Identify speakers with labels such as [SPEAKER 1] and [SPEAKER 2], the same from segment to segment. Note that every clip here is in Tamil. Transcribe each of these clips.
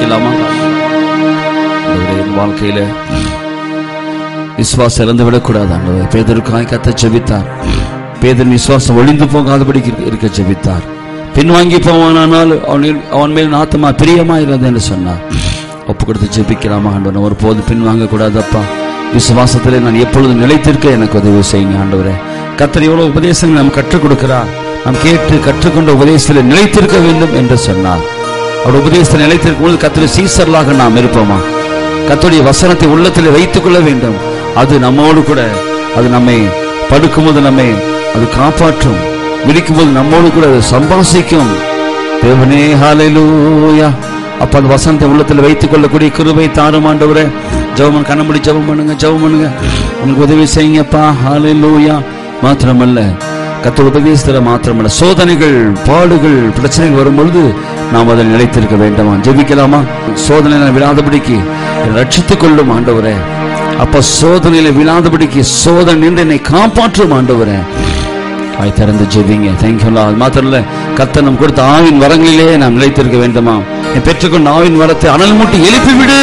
[SPEAKER 1] ஜெபிக்கலாமா ஆண்டவரே, என் வாழ்க்கையில விசுவாசம் இறந்து விடக்கூடாது ஆண்டவரே பேதருக்காய் கத்த ஜெபித்தார் பேதன் விசுவாசம் ஒளிந்து போகாதபடி இருக்க ஜெபித்தார் பின்வாங்கி போவானால் அவனில் அவன் மேல் ஆத்மா பிரியமா இருந்தது என்று சொன்னார் ஒப்பு கொடுத்து ஜெபிக்கலாமா ஆண்டவரே ஒரு போது பின்வாங்க கூடாதப்பா விசுவாசத்திலே நான் எப்பொழுதும் நிலைத்திருக்க எனக்கு உதவி செய்யுங்க ஆண்டவரே கத்தர் எவ்வளவு உபதேசங்கள் நாம் கற்றுக் கொடுக்கிறார் நாம் கேட்டு கற்றுக்கொண்ட உபதேசத்தில் நிலைத்திருக்க வேண்டும் என்று சொன்னார் அவர் உபதேசத்தில் நிலைத்திருக்கும் பொழுது கத்திர சீசர்களாக நாம் இருப்போமா கத்துடைய வசனத்தை உள்ளத்தில் வைத்துக் கொள்ள வேண்டும் அது நம்மோடு கூட அது நம்மை படுக்கும்போது நம்மை அது காப்பாற்றும் விழிக்கும்போது நம்மோடு கூட அது சம்பாசிக்கும் தேவனே ஹalleluya அப்ப அந்த வசனத்தை உள்ளத்தில் வைத்துக் கொள்ளக்கூடிய கிருபை தாரும் ஆண்டவரே ஜெபம் கண்ணமுடி ஜெபம் பண்ணுங்க ஜெபம் பண்ணுங்க உங்களுக்கு உதவி செய்யுங்கப்பா ஹalleluya மாத்திரமல்ல கத்த உபதேசத்துல மாத்திரமல்ல சோதனைகள் பாடுகள் பிரச்சனைகள் வரும்பொழுது நாம் அதில் நிலைத்திருக்க வேண்டாமா ஜெபிக்கலாமா சோதனையில விழாதபடிக்கு என்னை ரட்சித்துக் கொள்ளும் ஆண்டவரே அப்ப சோதனையில விழாதபடிக்கு சோதனை நின்று என்னை காப்பாற்றும் ஆண்டவரே வாய் திறந்து ஜெபிங்க தேங்க்யூலா அது மாத்திரம் இல்ல கத்த நம் கொடுத்த ஆவின் வரங்களிலே நாம் நிலைத்திருக்க வேண்டுமா நீ பெற்றுக்கொண்ட ஆவின் வரத்தை அனல் மூட்டி எழுப்பி விடு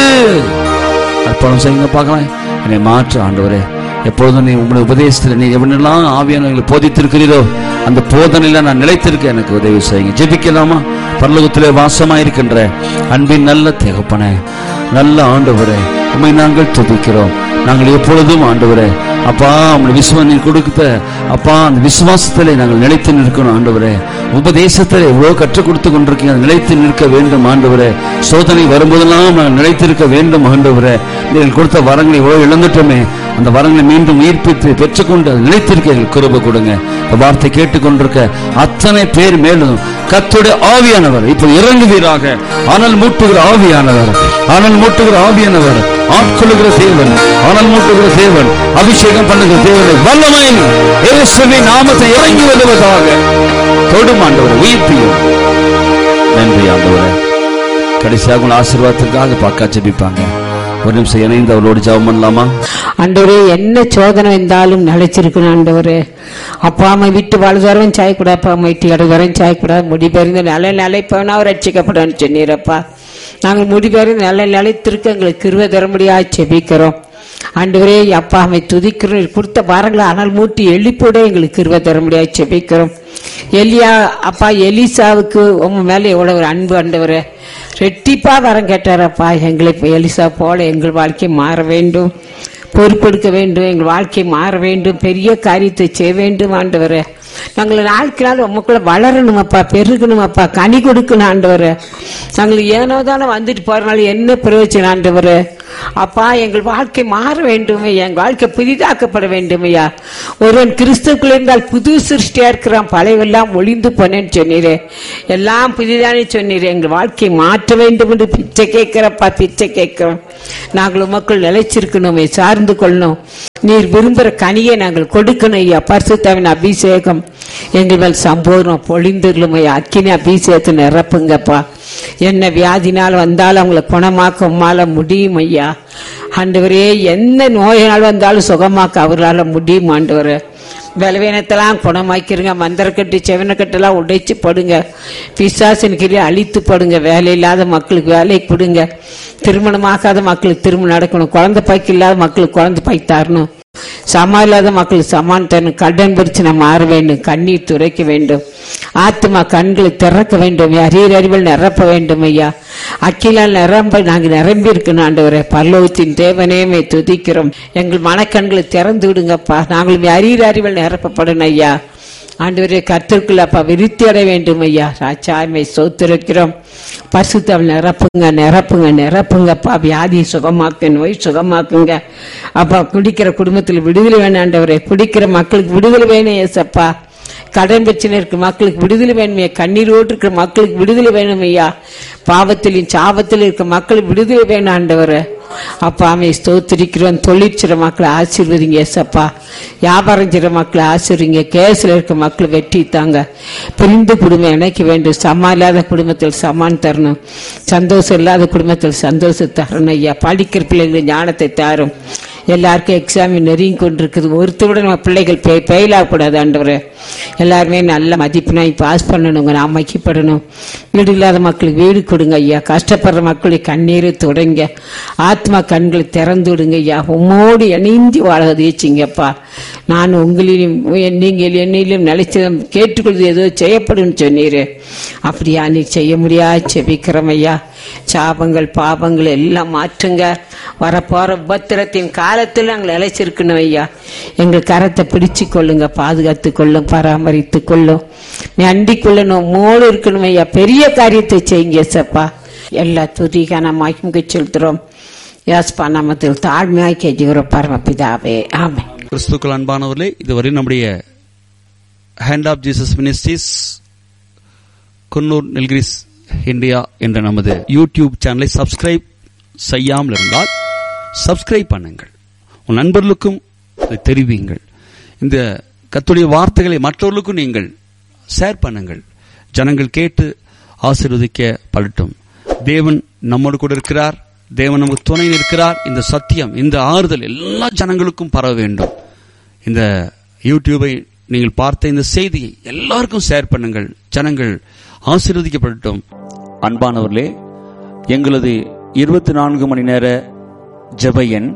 [SPEAKER 1] அர்ப்பணம் செய்யுங்க பார்க்கலாம் என்னை மாற்று ஆண்டவரே எப்பொழுதும் நீ உங்களுடைய உபதேசத்தில் நீ எவனெல்லாம் ஆவியானவர்களை போதித்திருக்கிறீரோ அந்த போதனையில நான் நிலைத்திருக்க எனக்கு உதவி செய்யுங்க ஜெபிக்கலாமா பரலோகத்திலே வாசமாயிருக்கின்ற அன்பின் நல்ல தேகப்பனே நல்ல ஆண்டவரே உண்மை நாங்கள் துதிக்கிறோம் நாங்கள் எப்பொழுதும் ஆண்டவரே அப்பா உங்களுடைய விசுவ நீர் கொடுத்த அப்பா அந்த விசுவாசத்திலே நாங்கள் நிலைத்து நிற்கணும் ஆண்டவரே உபதேசத்திலே எவ்வளவு கற்றுக் கொடுத்து கொண்டிருக்கீங்க அது நிலைத்து நிற்க வேண்டும் ஆண்டவரே சோதனை வரும்போதெல்லாம் நாங்கள் நிலைத்திருக்க வேண்டும் ஆண்டவரே நீங்கள் கொடுத்த வரங்களை எவ்வளவு இழந்துட்டோமே அந்த வரங்களை மீண்டும் உயிர்ப்பித்து பெற்றுக்கொண்டு அது நிலைத்திருக்க எங்களுக்கு கிருபை கொடுங்க இந்த வார்த்தை கேட்டுக்கொண்டிருக்க அத்தனை பேர் மேலும் கத்துடைய ஆவியானவர் இப்போ இறங்குவீராக ஆனால் மூட்டுகிற ஆவியானவர் ஆனால் மூட்டுகிற ஆவியானவர் ஆட்கொள்ளுகிற தேவன் ஆனால் மூட்டுகிற தேவன் அபிஷேகம் பண்ணுகிற தேவனை வல்லமை இயேசுவின் நாமத்தை இறங்கி வருவதாக தொடும் ஆண்டவர் உயிர்ப்பியும் நன்றி ஆண்டவரே கடைசியாக உங்கள் ஆசீர்வாதத்திற்காக பாக்கா ஜெபிப்பாங்க ஒரு நிமிஷம் இணைந்து அவளோடு ஜெபம் பண்ணலாமா
[SPEAKER 2] ஆண்டவரே என்ன சோதனை இருந்தாலும் நிலைச்சிருக்கணும் ஆண்டவரே அப்பா அம்மா விட்டு வாழ்வாரம் சாயக்கூடாது அப்பா அம்மா விட்டு இடதுவரம் சாயக்கூடாது முடிபெறிந்த நல்ல நிலைப்பவனா ரட்சிக்கப்படும் சொன்னீரப்பா நாங்கள் முடிபெறிந்த நல்ல நிலைத்திருக்க எங்களுக்கு கிருவ தரும்படியா செபிக்கிறோம் ஆண்டவரே அப்பா அம்மை துதிக்கிறோம் நீர் கொடுத்த வாரங்களை அனல் மூட்டி எழுப்பிவிட எங்களுக்கு கிருவ தரும்படியா செபிக்கிறோம் எலியா அப்பா எலிசாவுக்கு உங்க மேல எவ்வளவு ஒரு அன்பு ஆண்டவரே ரெட்டிப்பா வரம் கேட்டாரப்பா எங்களை இப்போ எலிசா போல எங்கள் வாழ்க்கை மாற வேண்டும் பொறுப்பெடுக்க வேண்டும் எங்கள் வாழ்க்கை மாற வேண்டும் பெரிய காரியத்தை செய்ய வேண்டும் ஆண்டவரே நாங்கள் நாளுக்கு நாள் உமக்குள்ள வளரணுமப்பா பெருகணுமப்பா கனி கொடுக்கணும் ஆண்டவரே நாங்கள் ஏனோ தானே வந்துட்டு போறனால என்ன பிரயோஜனம் ஆண்டவரே அப்பா எங்கள் வாழ்க்கை மாற வேண்டும் எங்கள் வாழ்க்கை புதிதாக்கப்பட வேண்டும் ஐயா ஒருவன் கிறிஸ்துக்குள்ள இருந்தால் புது சிருஷ்டியா இருக்கிறான் பழையவெல்லாம் ஒளிந்து போனேன்னு சொன்னீரே எல்லாம் புதிதானே சொன்னீரே எங்கள் வாழ்க்கையை மாற்ற வேண்டும் என்று பிச்சை கேட்கிறப்பா பிச்சை கேட்கிறோம் நாங்கள் உமக்குள் நிலைச்சிருக்கணுமே சார்ந்து கொள்ளணும் நீர் விரும்புகிற கனியை நாங்கள் கொடுக்கணும் ஐயா பரிசுத்தாவின் அபிஷேகம் எங்கள் மேல் சம்பூர்ணம் பொழிந்துள்ளும் ஐயா அக்கினி அபிஷேகத்தை நிரப்புங்கப்பா என்ன வியாதினால் வந்தாலும் அவங்களை குணமாக்க உம்மால முடியும் ஐயா ஆண்டவரே எந்த நோயினால் வந்தாலும் சுகமாக்க அவரால் முடியும் ஆண்டவரே பலவீனத்தெல்லாம் குணமாக்கிருங்க மந்திரக்கட்டு செவனக்கட்டெல்லாம் உடைச்சு படுங்க பிசாசின் கிரியை அழித்து படுங்க வேலை இல்லாத மக்களுக்கு வேலை கொடுங்க திருமணமாகாத மக்களுக்கு திருமணம் நடக்கணும் குழந்தை பாய்க்கு இல்லாத மக்களுக்கு குழந்தை பாய் தரணும் சமா இல்லாத மக்களுக்கு சமான் தரணும் கடன் பிரச்சனை மாற வேண்டும் கண்ணீர் துரைக்க வேண்டும் ஆத்மா கண்களை திறக்க வேண்டும் அறியர் அறிவில் நிரப்ப வேண்டும் ஐயா அக்கிலால் நிரம்ப நாங்கள் நிரம்பி இருக்கணும் ஆண்டவரே பல்லவத்தின் தேவனேமே துதிக்கிறோம் எங்கள் மனக்கண்களை திறந்து விடுங்கப்பா நாங்கள் அறியர் அறிவில் நிரப்பப்படணும் ஐயா ஆண்டவரே கத்திற்குள்ள அப்பா விருத்தி அடைய வேண்டும் ஐயா ராஜாமை சோத்திருக்கிறோம் பரிசுத்தவள் நிரப்புங்க நிரப்புங்க நிரப்புங்கப்பா வியாதி சுகமாக்கு நோய் சுகமாக்குங்க அப்பா குடிக்கிற குடும்பத்தில் விடுதலை வேணும் ஆண்டவரே குடிக்கிற மக்களுக்கு விடுதலை வேணும் ஏசப்பா கடன் பிரச்சனை இருக்கு மக்களுக்கு விடுதலை வேணுமே கண்ணீரோடு இருக்கிற மக்களுக்கு விடுதலை வேணும் ஐயா பாவத்திலும் சாபத்திலும் இருக்க மக்களுக்கு விடுதலை வேணும் ஆண்டவரே அப்பா அமை ஸ்தோத்திரிக்கிறோம் தொழிற்சிற மக்களை ஆசீர்வதிங்க ஏசப்பா வியாபாரம் செய்கிற மக்களை ஆசீர்வதிங்க கேஸில் இருக்க மக்களை வெற்றி தாங்க பிரிந்து குடும்பம் இணைக்க வேண்டும் சமா இல்லாத குடும்பத்தில் சமான் தரணும் சந்தோஷம் இல்லாத குடும்பத்தில் சந்தோஷம் தரணும் ஐயா படிக்கிற பிள்ளைங்களுக்கு ஞானத்தை தாரும் எல்லாருக்கும் எக்ஸாம் நெருங்கி கொண்டிருக்குது ஒருத்தரோட நம்ம பிள்ளைகள் ஃபெயில் ஆகக்கூடாது ஆண்டவரே எல்லாருமே நல்ல மதிப்பெண்ணாய் பாஸ் பண்ணணுங்க நாம் மக்கிப்படணும் வீடு இல்லாத மக்களுக்கு வீடு கொடுங்க ஐயா கஷ்டப்படுற மக்களுக்கு கண்ணீரை தொடங்க ஆத்மா கண்களை திறந்து விடுங்க ஐயா உம்மோடு இணைந்து வாழ தேய்ச்சிங்கப்பா நான் உங்களிலும் நீங்கள் என்னிலும் நிலைச்சதும் கேட்டுக்கொள்வது ஏதோ செய்யப்படும் சொன்னீரு அப்படியா நீ செய்ய முடியாது செபிக்கிறோம் ஐயா சாபங்கள் பாபங்கள் எல்லாம் மாற்றுங்க வரப்போற உபத்திரத்தின் காலத்தில் நாங்கள் நிலைச்சிருக்கணும் ஐயா எங்கள் கரத்தை பிடிச்சு கொள்ளுங்க பாதுகாத்து கொள்ளும் பராமரித்து கொள்ளும் நீ அண்டிக் கொள்ளணும் மோடு இருக்கணும் ஐயா பெரிய காரியத்தை செய்யுங்க சப்பா எல்லா துதிக்கான மகிமுக செலுத்துறோம் யாஸ்பா நாமத்தில் தாழ்மையாய் கெஞ்சுகிறோம் பரமபிதாவே ஆமே
[SPEAKER 1] கிறிஸ்துக்கள் அன்பானவர்களே இதுவரை நம்முடைய hand of Jesus ministries Coonoor Nilgiris India என்ற நமது யூடியூப் சேனலை சப்ஸ்கிரைப் செய்யாமல் இருந்தால் சப்ஸ்கிரைப் பண்ணுங்கள் உன் நண்பர்களுக்கும் இதை தெரிவியுங்கள் இந்த கத்துடைய வார்த்தைகளை மற்றவர்களுக்கும் நீங்கள் ஷேர் பண்ணுங்கள் ஜனங்கள் கேட்டு ஆசீர்வதிக்க படட்டும் தேவன் நம்மோடு கூட இருக்கிறார் தேவன் நமக்கு துணை இருக்கிறார் இந்த சத்தியம் இந்த ஆறுதல் எல்லா ஜனங்களுக்கும் பரவ வேண்டும் இந்த யூடியூபை நீங்கள் பார்த்த இந்த செய்தியை எல்லாருக்கும் ஷேர் பண்ணுங்கள் ஜனங்கள் ஆசீர்வதிக்கப்படட்டும் அன்பானவர்களே எங்களது இருபத்தி நான்கு மணி நேர ஜெப எண்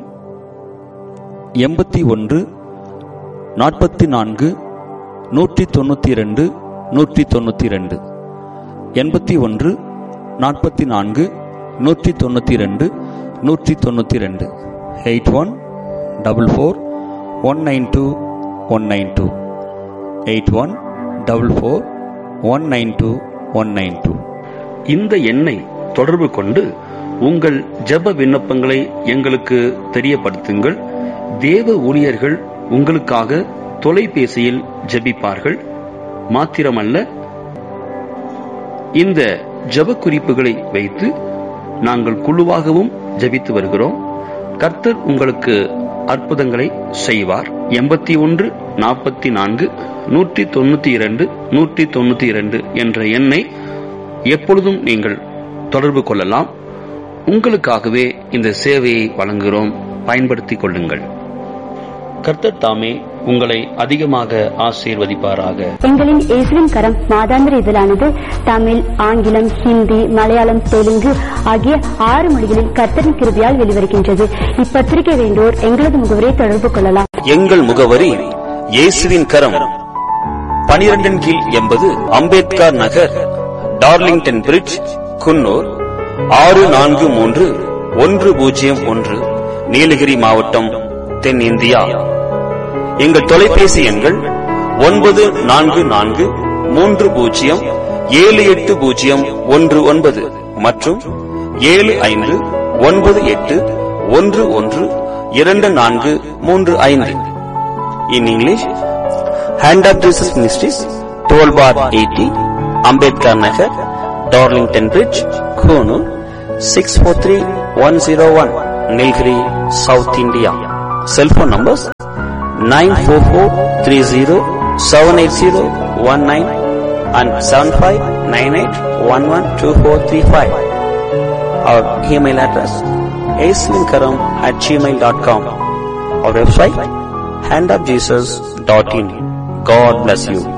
[SPEAKER 1] எண்பத்தி ஒன்று நாற்பத்தி நான்கு நூற்றி தொண்ணூற்றி ரெண்டு நூற்றி தொண்ணூற்றி ரெண்டு எண்பத்தி ஒன்று நாற்பத்தி நான்கு நூற்றி தொண்ணூற்றி ரெண்டு நூற்றி தொண்ணூற்றி ரெண்டு eight one double four one nine two one nine two eight one double four one nine two one nine two
[SPEAKER 3] இந்த எண்ணை தொடர்பு கொண்டு உங்கள் ஜெப விண்ணப்பங்களை எங்களுக்கு தெரியப்படுத்துங்கள் தேவ ஊழியர்கள் உங்களுக்காக தொலைபேசியில் ஜெபிப்பார்கள் மாத்திரமல்ல இந்த ஜெப குறிப்புகளை வைத்து நாங்கள் குழுவாகவும் ஜெபித்து வருகிறோம் கர்த்தர் உங்களுக்கு அற்புதங்களை செய்வார் எண்பத்தி ஒன்று நாற்பத்தி நான்கு நூற்றி தொண்ணூத்தி இரண்டு நூற்றி தொண்ணூத்தி இரண்டு என்ற எண்ணை எப்பொழுதும் நீங்கள் தொடர்பு கொள்ளலாம் உங்களுக்காகவே இந்த சேவையை வழங்குகிறோம் பயன்படுத்திக் கொள்ளுங்கள் கர்த்தர் தாமே உங்களை அதிகமாக ஆசீர்வதிப்பாராக
[SPEAKER 4] எங்களின் இயேசுவின் கரம் மாதாந்திர இதழானது தமிழ் ஆங்கிலம் ஹிந்தி மலையாளம் தெலுங்கு ஆகிய ஆறு மொழிகளில் கர்த்தரின் கிருபியால் வெளிவருகின்றது இப்பத்திரிகை வேண்டோர் எங்களது முகவரியை தொடர்பு கொள்ளலாம்
[SPEAKER 5] எங்கள் முகவரி இயேசுவின் கரம் பனிரெண்டின் கீழ் எண்பது அம்பேத்கர் நகர் டார்லிங்டன் பிரிட்ஜ் குன்னூர் ஆறு நான்கு மூன்று ஒன்று பூஜ்ஜியம் ஒன்று நீலகிரி மாவட்டம் தென்னிந்தியா எங்கள் தொலைபேசி எண்கள் ஒன்பது நான்கு நான்கு மூன்று பூஜ்ஜியம் ஏழு எட்டு பூஜ்ஜியம் ஒன்று ஒன்பது மற்றும் ஏழு ஐந்து ஒன்பது எட்டு ஒன்று ஒன்று இரண்டு நான்கு மூன்று ஐந்து in English hand of Jesus ministries twelve bar eighty Ambedkar Nagar Darlington bridge Coonoor six four three one zero one Nilgiri south India cellphone numbers nine four four three zero seven eight zero one nine and seven five nine eight one one two four three five our email address ஏஸ்லின்கரம் at Gmail dot com our website handofjesus.in. God bless you.